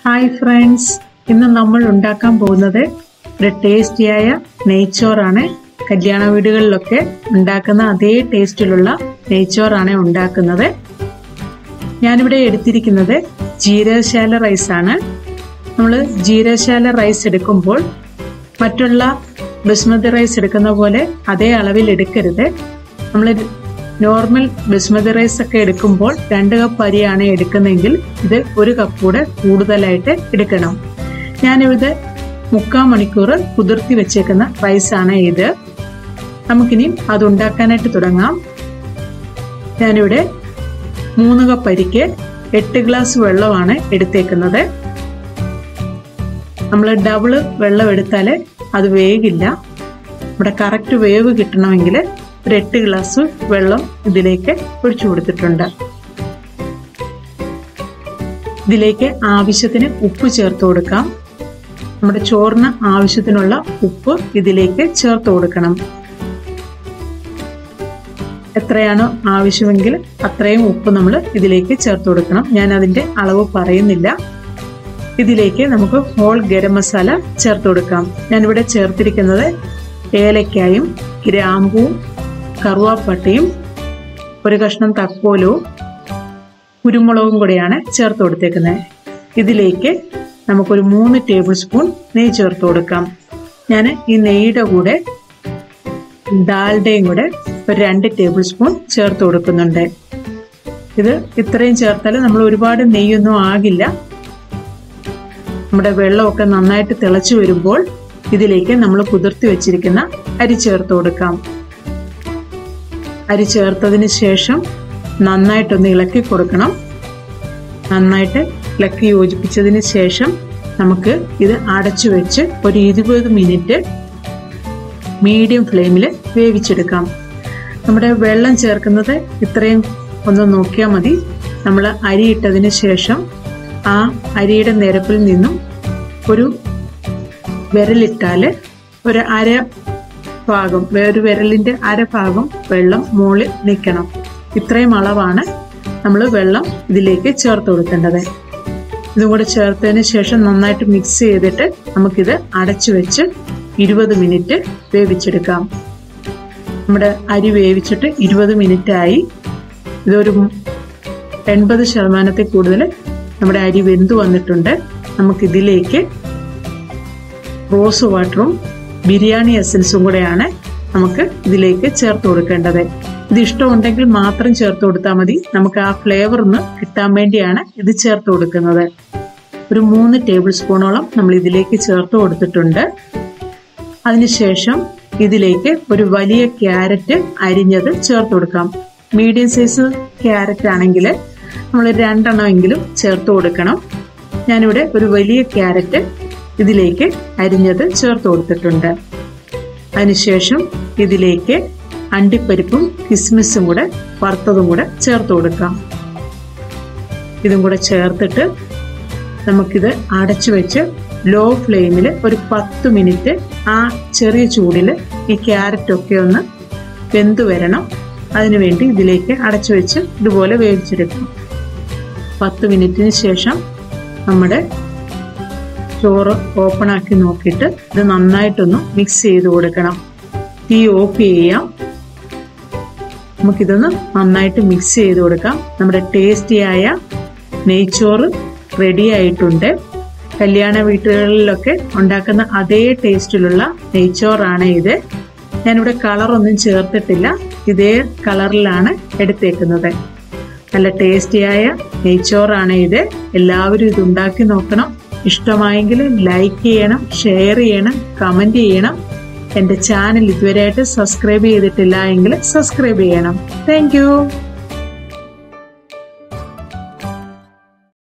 hi friends ഇന്ന് നമ്മൾ ഉണ്ടാക്കാൻ പോകുന്നത് ഒരു ടേസ്റ്റിയായ നെയ്ച്ചോറാണ് കല്യാണ വീടുകളിലൊക്കെ ഉണ്ടാക്കുന്ന അതേ ടേസ്റ്റിലുള്ള നെയ്ച്ചോറാണ് ഉണ്ടാക്കുന്നത് ഞാനിവിടെ എടുത്തിരിക്കുന്നത് ജീരകശാല റൈസാണ് നമ്മൾ ജീരകശാല റൈസ് എടുക്കുമ്പോൾ മറ്റുള്ള ബസ്മതി റൈസ് എടുക്കുന്ന പോലെ അതേ അളവിൽ എടുക്കരുത് നമ്മൾ നോർമൽ ബസ്മതി റൈസ് ഒക്കെ എടുക്കുമ്പോൾ രണ്ട് കപ്പ് അരിയാണ് എടുക്കുന്നതെങ്കിൽ ഇത് ഒരു കപ്പ് കൂടെ കൂടുതലായിട്ട് എടുക്കണം ഞാനിവിടെ മുക്കാൽ മണിക്കൂർ കുതിർത്തി വെച്ചേക്കുന്ന റൈസാണ് ഇത് നമുക്കിനി അത് ഉണ്ടാക്കാനായിട്ട് തുടങ്ങാം ഞാനിവിടെ മൂന്ന് കപ്പ് അരിക്ക് എട്ട് ഗ്ലാസ് വെള്ളമാണ് എടുത്തേക്കുന്നത് നമ്മൾ ഡബിള് വെള്ളം എടുത്താൽ അത് വേകില്ല നമ്മുടെ കറക്റ്റ് വേവ് കിട്ടണമെങ്കിൽ ഒരു എട്ട് ഗ്ലാസ് വെള്ളം ഇതിലേക്ക് ഒഴിച്ചു കൊടുത്തിട്ടുണ്ട് ഇതിലേക്ക് ആവശ്യത്തിന് ഉപ്പ് ചേർത്ത് കൊടുക്കാം നമ്മുടെ ചോറിന് ആവശ്യത്തിനുള്ള ഉപ്പ് ഇതിലേക്ക് ചേർത്ത് കൊടുക്കണം എത്രയാണോ ആവശ്യമെങ്കിൽ അത്രയും ഉപ്പ് നമ്മൾ ഇതിലേക്ക് ചേർത്ത് കൊടുക്കണം ഞാൻ അതിന്റെ അളവ് പറയുന്നില്ല ഇതിലേക്ക് നമുക്ക് ഹോൾ ഗരം മസാല ചേർത്ത് കൊടുക്കാം ഞാനിവിടെ ചേർത്തിരിക്കുന്നത് ഏലക്കായും ഗ്രാമ്പുവും കറുവാപ്പട്ടയും ഒരു കഷ്ണം തക്കോലവും കുരുമുളകും കൂടെയാണ് ചേർത്ത് കൊടുത്തേക്കുന്നത് ഇതിലേക്ക് നമുക്കൊരു മൂന്ന് ടേബിൾ സ്പൂൺ നെയ്യ് ചേർത്ത് കൊടുക്കാം ഞാൻ ഈ നെയ്യുടെ കൂടെ ഡാൽഡയും കൂടെ ഒരു രണ്ട് ടേബിൾ സ്പൂൺ ചേർത്ത് കൊടുക്കുന്നുണ്ട് ഇത് ഇത്രയും ചേർത്താൽ നമ്മൾ ഒരുപാട് നെയ്യൊന്നും ആകില്ല നമ്മുടെ വെള്ളമൊക്കെ നന്നായിട്ട് തിളച്ചു വരുമ്പോൾ ഇതിലേക്ക് നമ്മൾ കുതിർത്തി വെച്ചിരിക്കുന്ന അരി ചേർത്ത് കൊടുക്കാം അരി ചേർത്തതിന് ശേഷം നന്നായിട്ടൊന്ന് ഇളക്കി കൊടുക്കണം നന്നായിട്ട് ഇളക്കി യോജിപ്പിച്ചതിന് ശേഷം നമുക്ക് ഇത് അടച്ചു വെച്ച് ഒരു ഇരുപത് മിനിറ്റ് മീഡിയം ഫ്ലെയിമിൽ വേവിച്ചെടുക്കാം നമ്മുടെ വെള്ളം ചേർക്കുന്നത് ഇത്രയും ഒന്ന് നോക്കിയാൽ മതി നമ്മൾ അരി ഇട്ടതിന് ശേഷം ആ അരിയുടെ നിരപ്പിൽ നിന്നും ഒരു വിരലിട്ടാൽ ഒരു അര ഭാഗം ഒരു വിരലിന്റെ അര ഭാഗം വെള്ളം മുകളിൽ നിൽക്കണം ഇത്രയും അളവാണ് നമ്മൾ വെള്ളം ഇതിലേക്ക് ചേർത്ത് കൊടുക്കേണ്ടത് ഇതും കൂടെ ചേർത്തതിന് ശേഷം നന്നായിട്ട് മിക്സ് ചെയ്തിട്ട് നമുക്കിത് അടച്ചു വെച്ച് ഇരുപത് മിനിറ്റ് വേവിച്ചെടുക്കാം നമ്മുടെ അരി വേവിച്ചിട്ട് ഇരുപത് മിനിറ്റ് ആയി ഇതൊരു എൺപത് ശതമാനത്തിൽ കൂടുതൽ നമ്മുടെ അരി വെന്തു വന്നിട്ടുണ്ട് നമുക്കിതിലേക്ക് റോസ് വാട്ടറും ബിരിയാണി എസൻസും കൂടെയാണ് നമുക്ക് ഇതിലേക്ക് ചേർത്ത് കൊടുക്കേണ്ടത് ഇത് ഇഷ്ടമുണ്ടെങ്കിൽ മാത്രം ചേർത്ത് കൊടുത്താൽ മതി നമുക്ക് ആ ഫ്ലേവർ ഒന്ന് കിട്ടാൻ വേണ്ടിയാണ് ഇത് ചേർത്ത് കൊടുക്കുന്നത് ഒരു മൂന്ന് ടേബിൾ സ്പൂണോളം നമ്മൾ ഇതിലേക്ക് ചേർത്ത് കൊടുത്തിട്ടുണ്ട് അതിനുശേഷം ഇതിലേക്ക് ഒരു വലിയ ക്യാരറ്റ് അരിഞ്ഞത് ചേർത്ത് കൊടുക്കാം മീഡിയം സൈസ് ക്യാരറ്റ് ആണെങ്കിൽ നമ്മൾ രണ്ടെണ്ണമെങ്കിലും ചേർത്ത് കൊടുക്കണം ഞാനിവിടെ ഒരു വലിയ ക്യാരറ്റ് ഇതിലേക്ക് അരിഞ്ഞത് ചേർത്ത് കൊടുത്തിട്ടുണ്ട് അതിനുശേഷം ഇതിലേക്ക് അണ്ടിപ്പരിപ്പും കിസ്മിസും കൂടെ വറുത്തതും കൂടെ ചേർത്ത് കൊടുക്കാം ഇതും കൂടെ ചേർത്തിട്ട് നമുക്കിത് അടച്ചു വെച്ച് ലോ ഫ്ലെയിമിൽ ഒരു പത്ത് മിനിറ്റ് ആ ചെറിയ ചൂടിൽ ഈ ക്യാരറ്റൊക്കെ ഒന്ന് വെന്തു വരണം അതിനുവേണ്ടി ഇതിലേക്ക് അടച്ചു വെച്ച് ഇതുപോലെ വേവിച്ചെടുക്കണം പത്ത് മിനിറ്റിന് ശേഷം നമ്മുടെ ചോറ് ഓപ്പൺ ആക്കി നോക്കിയിട്ട് ഇത് നന്നായിട്ടൊന്ന് മിക്സ് ചെയ്ത് കൊടുക്കണം തീ ഓഫ് ചെയ്യാം നമുക്കിതൊന്ന് നന്നായിട്ട് മിക്സ് ചെയ്ത് കൊടുക്കാം നമ്മുടെ ടേസ്റ്റിയായ നെയ്ച്ചോറ് റെഡി ആയിട്ടുണ്ട് കല്യാണ വീട്ടുകളിലൊക്കെ ഉണ്ടാക്കുന്ന അതേ ടേസ്റ്റിലുള്ള നെയ്ച്ചോറാണ് ഇത് ഞാനിവിടെ കളറൊന്നും ചേർത്തിട്ടില്ല ഇതേ കളറിലാണ് എടുത്തേക്കുന്നത് നല്ല ടേസ്റ്റിയായ നെയ്ച്ചോറാണ് ഇത് എല്ലാവരും ഇത് ഉണ്ടാക്കി നോക്കണം ഇഷ്ടമായെങ്കിൽ ലൈക്ക് ചെയ്യണം ഷെയർ ചെയ്യണം കമന്റ് ചെയ്യണം എൻ്റെ ചാനൽ ഇതുവരെയായിട്ട് സബ്സ്ക്രൈബ് ചെയ്തിട്ടില്ല എങ്കിൽ സബ്സ്ക്രൈബ് ചെയ്യണം താങ്ക്